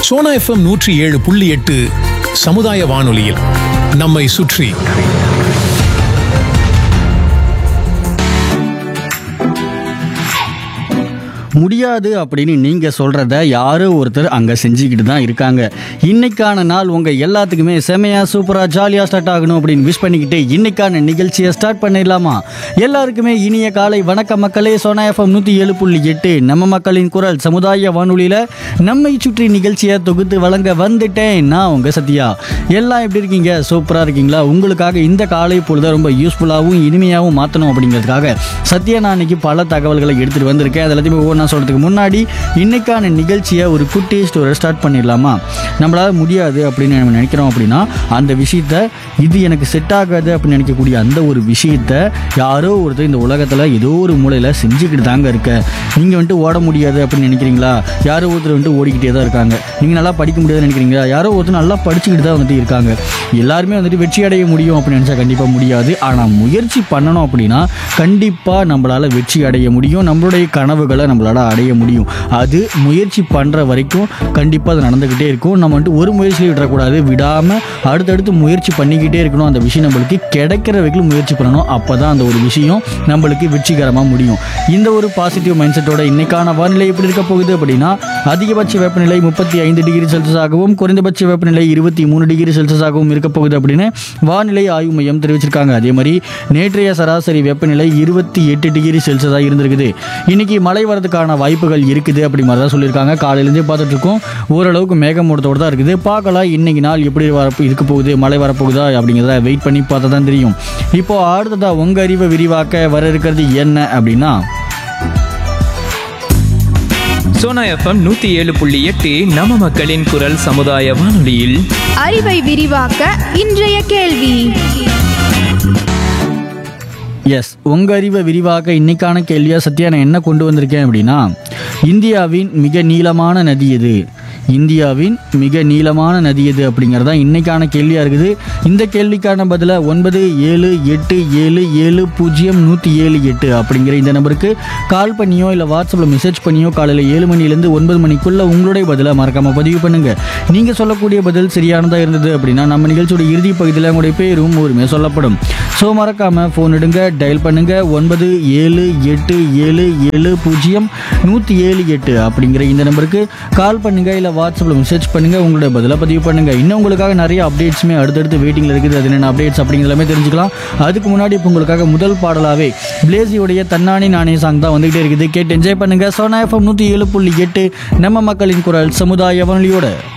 Sona FM நூற்றி ஏழு புள்ளி எட்டு சமுதாய வானொலியில் நம்மை சுற்றி முடியாது அப்படின்னு நீங்க சொல்றத யாரோ ஒருத்தர் அங்க செஞ்சுக்கிட்டு தான் இருக்காங்க இன்னைக்கான நாள் உங்க எல்லாத்துக்குமே செமையா சூப்பரா ஜாலியா ஸ்டார்ட் ஆகணும் அப்படின்னு விஷ் பண்ணிக்கிட்டு இன்னைக்கான நிகழ்ச்சியை ஸ்டார்ட் பண்ணிடலாமா எல்லாருக்குமே இனிய காலை வணக்க மக்களே சோனா எஃப்எம் நூத்தி ஏழு புள்ளி எட்டு நம்ம மக்களின் குரல் சமுதாய வானொலியில நம்மை சுற்றி நிகழ்ச்சியை தொகுத்து வழங்க வந்துட்டேன் நான் உங்க சத்யா எல்லாம் எப்படி இருக்கீங்க சூப்பரா இருக்கீங்களா உங்களுக்காக இந்த காலை பொழுத ரொம்ப யூஸ்ஃபுல்லாகவும் இனிமையாகவும் மாற்றணும் அப்படிங்கிறதுக்காக சத்யா நான் இன்னைக்கு பல தகவல்களை எடுத்துட்டு வந்திருக்கேன் அது எல்லாத்தையுமே ஒவ்வொன்றா சொல்றதுக்கு முன்னாடி இன்னைக்கான நிகழ்ச்சியை ஒரு குட்டி ஸ்டோரை ஸ்டார்ட் பண்ணிடலாமா நம்மளால முடியாது அப்படின்னு நம்ம நினைக்கிறோம் அப்படின்னா அந்த விஷயத்த இது எனக்கு செட் ஆகாது அப்படின்னு நினைக்கக்கூடிய அந்த ஒரு விஷயத்த யாரோ ஒருத்தர் இந்த உலகத்தில் ஏதோ ஒரு மூலையில் செஞ்சுக்கிட்டு தாங்க இருக்க நீங்கள் வந்துட்டு ஓட முடியாது அப்படின்னு நினைக்கிறீங்களா யாரோ ஒருத்தர் வந்துட்டு ஓடிக்கிட்டே தான் இருக்காங்க நீங்கள் நல்லா படிக்க முடியாதுன்னு நினைக்கிறீங்களா யாரோ ஒருத்தர் நல்லா படிச்சுக்கிட்டு தான் வந்துட்டு இருக்காங்க எல்லாருமே வந்துட்டு வெற்றி அடைய முடியும் அப்படின்னு நினச்சா கண்டிப்பாக முடியாது ஆனால் முயற்சி பண்ணணும் அப்படின்னா கண்டிப்பாக நம்மளால் வெற்றி அடைய முடியும் நம்மளுடைய கனவுகளை நம்மளால் அடைய முடியும் அது முயற்சி பண்ணுற வரைக்கும் கண்டிப்பாக அது நடந்துக்கிட்டே இருக்கும் நம்ம வந்துட்டு ஒரு முயற்சியில் விடக்கூடாது விடாமல் அடுத்தடுத்து முயற்சி பண்ணிக்கிட்டே இருக்கணும் அந்த விஷயம் நம்மளுக்கு கிடைக்கிற வரைக்கும் முயற்சி பண்ணணும் அப்போ தான் அந்த ஒரு விஷயம் நம்மளுக்கு வெற்றிகரமாக முடியும் இந்த ஒரு பாசிட்டிவ் மைண்ட் செட்டோட இன்னைக்கான வானிலை எப்படி இருக்க போகுது அப்படின்னா அதிகபட்ச வெப்பநிலை முப்பத்தி ஐந்து டிகிரி செல்சியஸாகவும் குறைந்தபட்ச வெப்பநிலை இருபத்தி மூணு டிகிரி செல்சியஸாகவும் இருக்க போகுது அப்படின்னு வானிலை ஆய்வு மையம் தெரிவிச்சிருக்காங்க அதே மாதிரி நேற்றைய சராசரி வெப்பநிலை இருபத்தி எட்டு டிகிரி செல்சியஸாக இருந்திருக்குது இன்னைக்கு மழை வரதுக்கான வாய்ப்புகள் இருக்குது அப்படி மாதிரி தான் சொல்லியிருக்காங்க காலையிலேருந்தே பார்த்துட்டு இருக்கோம் ஓரளவுக்கு மேகமூட்டத்தோடு தான் இருக்குது பார்க்கலாம் இன்னைக்கு நாள் எப்படி வர இருக்க போகுது மழை வரப்போகுதா அப்படிங்கிறத வெயிட் பண்ணி பார்த்தா தான் தெரியும் இப்போ அடுத்ததா உங்க அறிவை விரிவாக்க வர இருக்கிறது என்ன அப்படின்னா சோனா எஃப்எம் நூத்தி ஏழு புள்ளி எட்டு நம்ம மக்களின் குரல் சமுதாய வானொலியில் அறிவை விரிவாக்க இன்றைய கேள்வி எஸ் உங்க அறிவை விரிவாக்க இன்னைக்கான கேள்வியா சத்யா நான் என்ன கொண்டு வந்திருக்கேன் அப்படின்னா இந்தியாவின் மிக நீளமான நதி எது இந்தியாவின் மிக நீளமான நதி எது அப்படிங்கிறது தான் இன்னைக்கான கேள்வியாக இருக்குது இந்த கேள்விக்கான பதிலை ஒன்பது ஏழு எட்டு ஏழு ஏழு பூஜ்ஜியம் நூற்றி ஏழு எட்டு அப்படிங்கிற இந்த நம்பருக்கு கால் பண்ணியோ இல்லை வாட்ஸ்அப்பில் மெசேஜ் பண்ணியோ காலையில் ஏழு மணிலேருந்து ஒன்பது மணிக்குள்ளே உங்களுடைய பதிலை மறக்காமல் பதிவு பண்ணுங்கள் நீங்கள் சொல்லக்கூடிய பதில் சரியானதாக இருந்தது அப்படின்னா நம்ம நிகழ்ச்சியோட இறுதி பகுதியில் உங்களுடைய பேரும் ஊருமே சொல்லப்படும் ஸோ மறக்காமல் ஃபோன் எடுங்க டயல் பண்ணுங்க ஒன்பது ஏழு எட்டு ஏழு ஏழு பூஜ்ஜியம் நூற்றி ஏழு எட்டு அப்படிங்கிற இந்த நம்பருக்கு கால் பண்ணுங்க இல்லை வாட்ஸ்அப்பில் மெசேஜ் பண்ணுங்க உங்களோட பதிலை பதிவு பண்ணுங்க இன்னும் உங்களுக்காக நிறைய அப்டேட்ஸுமே அடுத்தடுத்து வெயிட்டிங்கில் இருக்குது அது என்னென்ன அப்டேட்ஸ் அப்படிங்கிற எல்லாமே தெரிஞ்சுக்கலாம் அதுக்கு முன்னாடி இப்போ உங்களுக்காக முதல் பாடலாவே பிளேசியோடைய தன்னானி நானே சாங் தான் வந்துகிட்டே இருக்குது கேட்டு என்ஜாய் பண்ணுங்க சோனா எஃப்எம் நூற்றி ஏழு புள்ளி எட்டு நம்ம மக்களின் குரல் சமுதாய வானொலியோட